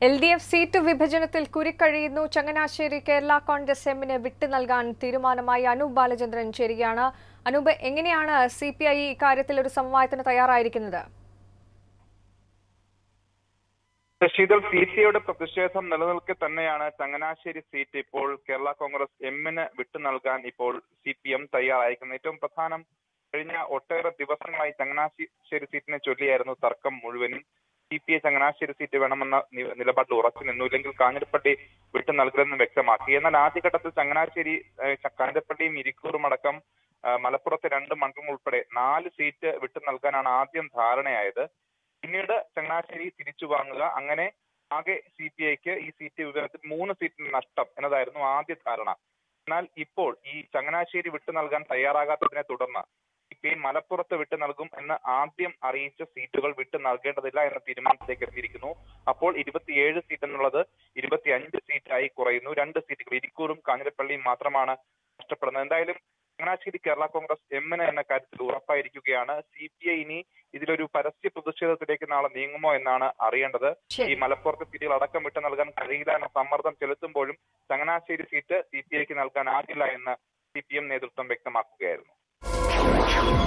L D F seat വിഭജനത്തിൽ കുരുക്കഴിയുന്നു ചങ്ങനാശ്ശേരി കേരള കോൺഗ്രസ് എമ്മിന് വിട്ടു നൽകാൻ തീരുമാനമായി അനൂപ് ബാലചന്ദ്രൻ ചേരുകയാണ് അനൂപ് എങ്ങനെയാണ് സി പി ഐ ഇക്കാര്യത്തിൽ ഒരു സമവായത്തിന് തയ്യാറായിരിക്കുന്നത് ശശീതൾ സി പി ഐയുടെ പ്രതിഷേധം നിലനിൽക്കെ തന്നെയാണ് ചങ്ങനാശ്ശേരി സീറ്റ് ഇപ്പോൾ കേരള കോൺഗ്രസ് എമ്മിന് വിട്ടു നൽകാൻ ഇപ്പോൾ സി പി എം തയ്യാറായിരിക്കുന്നത് ഏറ്റവും പ്രധാനം കഴിഞ്ഞ ഒട്ടേറെ ദിവസങ്ങളായി ചങ്ങനാശ്ശേരി സീറ്റിനെ ചൊല്ലിയായിരുന്നു തർക്കം മുഴുവനും C P I Changanassery seat വേണമെന്ന നി- നിലപാടിൽ ഉറച്ചു നിന്നു ഇല്ലെങ്കിൽ കാഞ്ഞിരപ്പള്ളി വിട്ടു നൽകരുതെന്ന് വ്യക്തമാക്കി എന്നാൽ ആദ്യഘട്ടത്തിൽ ചങ്ങനാശ്ശേരി ഏഹ്, ച- കാഞ്ഞിരപ്പള്ളിയും ഇരിക്കൂറും അടക്കം ആ, മലപ്പുറത്തെ രണ്ട് മണ്ഡലങ്ങൾ ഉൾപ്പെടെ നാല് സീറ്റ് വിട്ടു നൽകാനാണ് ആദ്യം ധാരണയായത് പിന്നീട് ചങ്ങനാശ്ശേരി തിരിച്ചു വാങ്ങുക അങ്ങനെ ആകെ സി പി ഐക്ക് ഈ സീറ്റ് വിവരത്തിൽ മൂന്ന് സീറ്റിന് നഷ്ടം എന്നതായിരുന്നു ആദ്യ ധാരണ എന്നാൽ ഇപ്പോൾ ഈ ചങ്ങനാശ്ശേരി വിട്ടു നൽകാൻ തയ്യാറാകാത്തതിനെ തുടർന്ന് സി പി ഐ മലപ്പുറത്ത് വിട്ടു നൽകും എന്ന് ആദ്യം അറിയിച്ച സീറ്റുകൾ വിട്ടു നൽകേണ്ടതില്ല എന്ന തീരുമാനത്തിലേക്ക് എത്തിയിരിക്കുന്നു അപ്പോൾ ഇരുപത്തിയേഴ് സീറ്റ് എന്നുള്ളത് ഇരുപത്തിയഞ്ച് സീറ്റായി കുറയുന്നു രണ്ട് സീറ്റുകൾ ഇരിക്കൂറും കാഞ്ഞിരപ്പള്ളിയും മാത്രമാണ് നഷ്ടപ്പെടുന്നത് എന്തായാലും ചങ്ങനാശ്ശേരി കേരള കോൺഗ്രസ് എമ്മിന് എന്ന കാര്യത്തിൽ ഉറപ്പായിരിക്കുകയാണ് സി പി ഐ ഇനി ഇതിലൊരു പരസ്യ പ്രതിഷേധത്തിലേക്ക് നാളെ നീങ്ങുമോ എന്നാണ് അറിയേണ്ടത് ഈ ശരി മലപ്പുറത്തെ സീറ്റുകൾ അടക്കം വിട്ടു നൽകാൻ കഴിയില്ല എന്ന സമ്മർദ്ദം ചെലുത്തുമ്പോഴും ചങ്ങനാശ്ശേരി സീറ്റ് സി പി ഐക്ക് നൽകാനാകില്ല എന്ന് സി പി എം നേതൃത്വം വ്യക്തമാക്കുകയായിരുന്നു